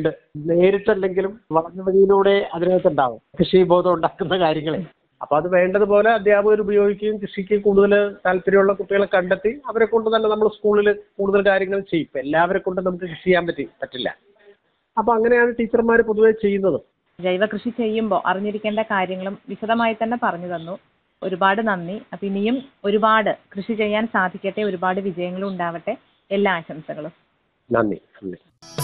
ഉണ്ട് നേരിട്ടല്ലെങ്കിലും വളഞ്ഞ വഴിയിലൂടെ അതിനകത്തുണ്ടാവും കൃഷി ബോധം ഉണ്ടാക്കുന്ന കാര്യങ്ങളെ അപ്പൊ അത് വേണ്ടതുപോലെ അധ്യാപകർ ഉപയോഗിക്കുകയും കൃഷിക്ക് കൂടുതൽ താല്പര്യമുള്ള കുട്ടികളെ കണ്ടെത്തി അവരെ കൊണ്ട് തന്നെ നമ്മൾ സ്കൂളിൽ കൂടുതൽ കാര്യങ്ങൾ ചെയ്യും ഇപ്പൊ എല്ലാവരെ കൊണ്ട് നമുക്ക് കൃഷി ചെയ്യാൻ പറ്റി പറ്റില്ല അപ്പൊ അങ്ങനെയാണ് ടീച്ചർമാർ പൊതുവെ ചെയ്യുന്നത് ജൈവ കൃഷി ചെയ്യുമ്പോൾ അറിഞ്ഞിരിക്കേണ്ട കാര്യങ്ങളും വിശദമായി തന്നെ പറഞ്ഞു തന്നു ഒരുപാട് നന്ദി അപ്പം ഇനിയും ഒരുപാട് കൃഷി ചെയ്യാൻ സാധിക്കട്ടെ ഒരുപാട് വിജയങ്ങളും ഉണ്ടാവട്ടെ എല്ലാ ആശംസകളും നന്ദി നന്ദി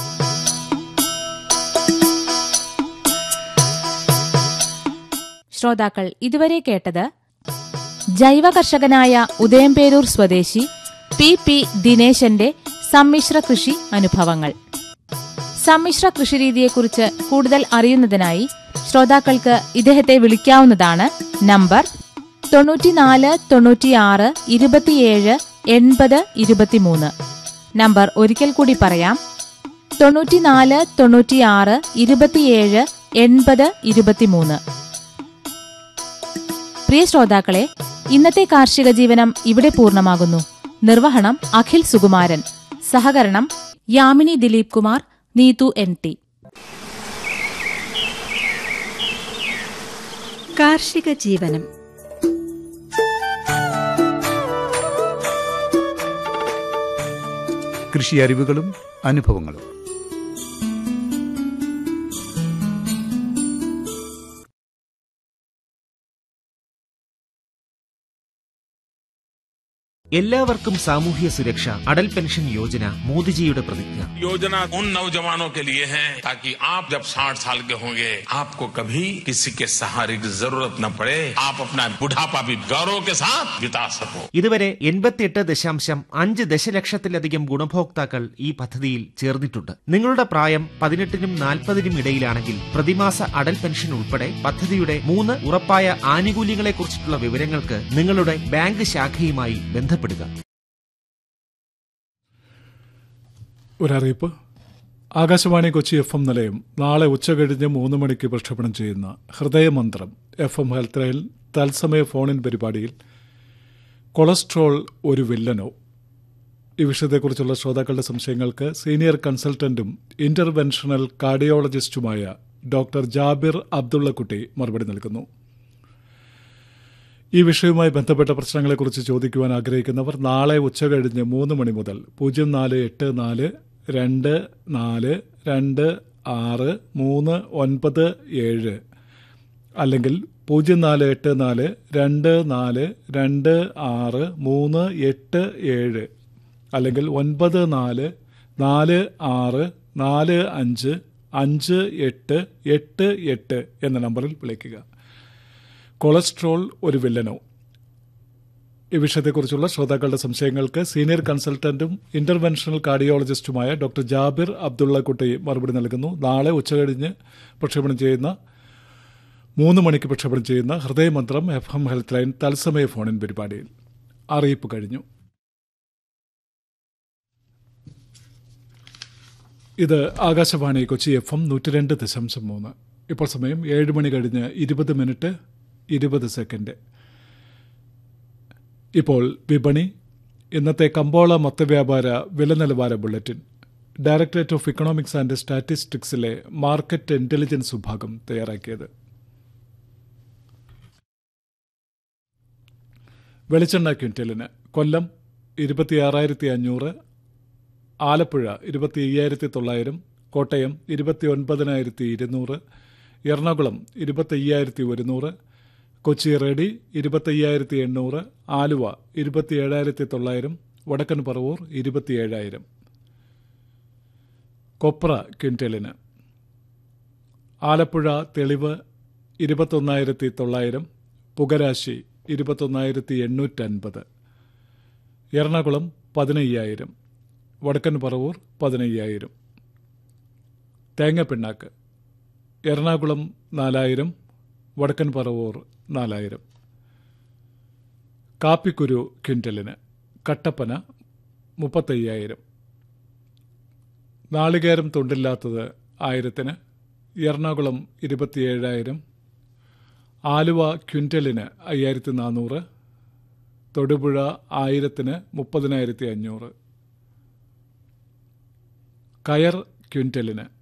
ശ്രോതാക്കൾ ഇതുവരെ കേട്ടത് ജൈവ കർഷകനായ ഉദയംപേരൂർ സ്വദേശി പി പി ദിനേശന്റെ സമ്മിശ്ര കൃഷി അനുഭവങ്ങൾ സമ്മിശ്ര കൃഷിരീതിയെക്കുറിച്ച് കൂടുതൽ അറിയുന്നതിനായി ശ്രോതാക്കൾക്ക് ഇദ്ദേഹത്തെ വിളിക്കാവുന്നതാണ് നമ്പർ തൊണ്ണൂറ്റിനാല് തൊണ്ണൂറ്റിയാറ് ഇരുപത്തിയേഴ് എൺപത് ഇരുപത്തിമൂന്ന് നമ്പർ ഒരിക്കൽ കൂടി പറയാം തൊണ്ണൂറ്റിനാല് തൊണ്ണൂറ്റിയാറ് ഇരുപത്തിയേഴ് എൺപത് ഇരുപത്തിമൂന്ന് പ്രിയ ശ്രോതാക്കളെ ഇന്നത്തെ കാർഷിക ജീവനം ഇവിടെ പൂർണ്ണമാകുന്നു നിർവഹണം അഖിൽ സുകുമാരൻ സഹകരണം യാമിനി ദിലീപ് കുമാർ നീതു എൻ ടി കാർഷിക ജീവനം കൃഷി അറിവുകളും അനുഭവങ്ങളും എല്ലാവർക്കും സാമൂഹ്യ സുരക്ഷ അടൽ പെൻഷൻ യോജന മോദിജിയുടെ പ്രതിജ്ഞ योजना उन नौजवानों के लिए है ताकि आप जब 60 साल के होंगे आपको कभी किसी के सहारे की जरूरत न पड़े आप अपना बुढ़ापा भी गौरव के साथ बिता सको ഇതുവരെ എൺപത്തിയെട്ട് ദശാംശം അഞ്ച് ദശലക്ഷത്തിലധികം ഗുണഭോക്താക്കൾ ഈ പദ്ധതിയിൽ ചേർന്നിട്ടുണ്ട് നിങ്ങളുടെ പ്രായം പതിനെട്ടിനും നാൽപ്പതിനും ഇടയിലാണെങ്കിൽ പ്രതിമാസ അടൽ പെൻഷൻ ഉൾപ്പെടെ പദ്ധതിയുടെ മൂന്ന് ഉറപ്പായ ആനുകൂല്യങ്ങളെക്കുറിച്ചിട്ടുള്ള വിവരങ്ങൾക്ക് നിങ്ങളുടെ ബാങ്ക് ശാഖയുമായി ബന്ധപ്പെടുക ഒരറിയിപ്പ് ആകാശവാണി കൊച്ചി എഫ് എം നിലയം നാളെ ഉച്ചകഴിഞ്ഞ് മൂന്ന് മണിക്ക് പ്രക്ഷേപണം ചെയ്യുന്ന Hridayamantram F M health line തത്സമയ ഫോണിൻ പരിപാടിയിൽ കൊളസ്ട്രോൾ ഒരു വില്ലനോ ഈ വിഷയത്തെക്കുറിച്ചുള്ള ശ്രോതാക്കളുടെ സംശയങ്ങൾക്ക് സീനിയർ കൺസൾട്ടന്റും ഇന്റർവെൻഷണൽ കാർഡിയോളജിസ്റ്റുമായ ഡോക്ടർ ജാബിർ അബ്ദുള്ളക്കുട്ടി മറുപടി നൽകുന്നു ഈ വിഷയവുമായി ബന്ധപ്പെട്ട പ്രശ്നങ്ങളെക്കുറിച്ച് ചോദിക്കുവാൻ ആഗ്രഹിക്കുന്നവർ നാളെ ഉച്ചകഴിഞ്ഞ് മൂന്ന് മണി മുതൽ പൂജ്യം നാല് എട്ട് നാല് രണ്ട് നാല് രണ്ട് ആറ് മൂന്ന് ഒൻപത് ഏഴ് അല്ലെങ്കിൽ പൂജ്യം നാല് എട്ട് നാല് രണ്ട് നാല് രണ്ട് ആറ് മൂന്ന് എട്ട് ഏഴ് അല്ലെങ്കിൽ ഒൻപത് നാല് നാല് ആറ് നാല് അഞ്ച് അഞ്ച് എട്ട് എട്ട് എട്ട് എന്ന നമ്പറിൽ വിളിക്കുക കൊളസ്ട്രോൾ ഒരു വില്ലനോ ഈ വിഷയത്തെക്കുറിച്ചുള്ള ശ്രോതാക്കളുടെ സംശയങ്ങൾക്ക് സീനിയർ കൺസൾട്ടന്റും ഇന്റർവെൻഷണൽ കാർഡിയോളജിസ്റ്റുമായ ഡോക്ടർ ജാബിർ അബ്ദുള്ളക്കുട്ടി മറുപടി നൽകുന്നു നാളെ ഉച്ചകഴിഞ്ഞ് പ്രക്ഷേപണം ചെയ്യുന്ന മൂന്ന് മണിക്ക് പ്രക്ഷേപണം ചെയ്യുന്ന Hridayamantram F M health line തത്സമയ ഫോണിൻ പരിപാടിയിൽ അറിയിപ്പ് കഴിഞ്ഞു ഇത് ആകാശവാണി കൊച്ചി എഫ് എം നൂറ്റി രണ്ട് ദശാംശം മൂന്ന് ഇപ്പോൾ സമയം ഏഴ് മണി കഴിഞ്ഞ് ഇരുപത് മിനിറ്റ് ഇരുപത് സെക്കൻഡ് ഇപ്പോൾ വിപണി ഇന്നത്തെ കമ്പോള മൊത്തവ്യാപാര വില നിലവാര bulletin directorate of economics and സ്റ്റാറ്റിസ്റ്റിക്സിലെ മാർക്കറ്റ് ഇന്റലിജൻസ് വിഭാഗം തയ്യാറാക്കിയത് വെളിച്ചെണ്ണ ക്വിൻ്റലിന് കൊല്ലം ഇരുപത്തിയാറായിരത്തി അഞ്ഞൂറ് ആലപ്പുഴ ഇരുപത്തി അയ്യായിരത്തി തൊള്ളായിരം കോട്ടയം ഇരുപത്തി ഒൻപതിനായിരത്തി ഇരുന്നൂറ് എറണാകുളം ഇരുപത്തി അയ്യായിരത്തി ഒരുന്നൂറ് കൊച്ചി റെഡി ഇരുപത്തയ്യായിരത്തി എണ്ണൂറ് ആലുവ ഇരുപത്തി ഏഴായിരത്തി തൊള്ളായിരം വടക്കൻ പറവൂർ ഇരുപത്തിയേഴായിരം കൊപ്ര ക്വിൻ്റലിന് ആലപ്പുഴ തെളിവ് ഇരുപത്തൊന്നായിരത്തി തൊള്ളായിരം പുകരാശി ഇരുപത്തൊന്നായിരത്തി എണ്ണൂറ്റൻപത് എറണാകുളം പതിനയ്യായിരം വടക്കൻ പറവൂർ പതിനയ്യായിരം തേങ്ങപ്പിണ്ണാക്ക് എറണാകുളം നാലായിരം വടക്കൻ പറവൂർ നാലായിരം കാപ്പിക്കുരു ക്വിൻ്റലിന് കട്ടപ്പന മുപ്പത്തയ്യായിരം നാളികേരം തൊണ്ടില്ലാത്തത് ആയിരത്തിന് എറണാകുളം ഇരുപത്തിയേഴായിരം ആലുവ ക്വിൻ്റലിന് അയ്യായിരത്തി നാനൂറ് തൊടുപുഴ ആയിരത്തിന് മുപ്പതിനായിരത്തി അഞ്ഞൂറ് കയർ ക്വിൻ്റലിന്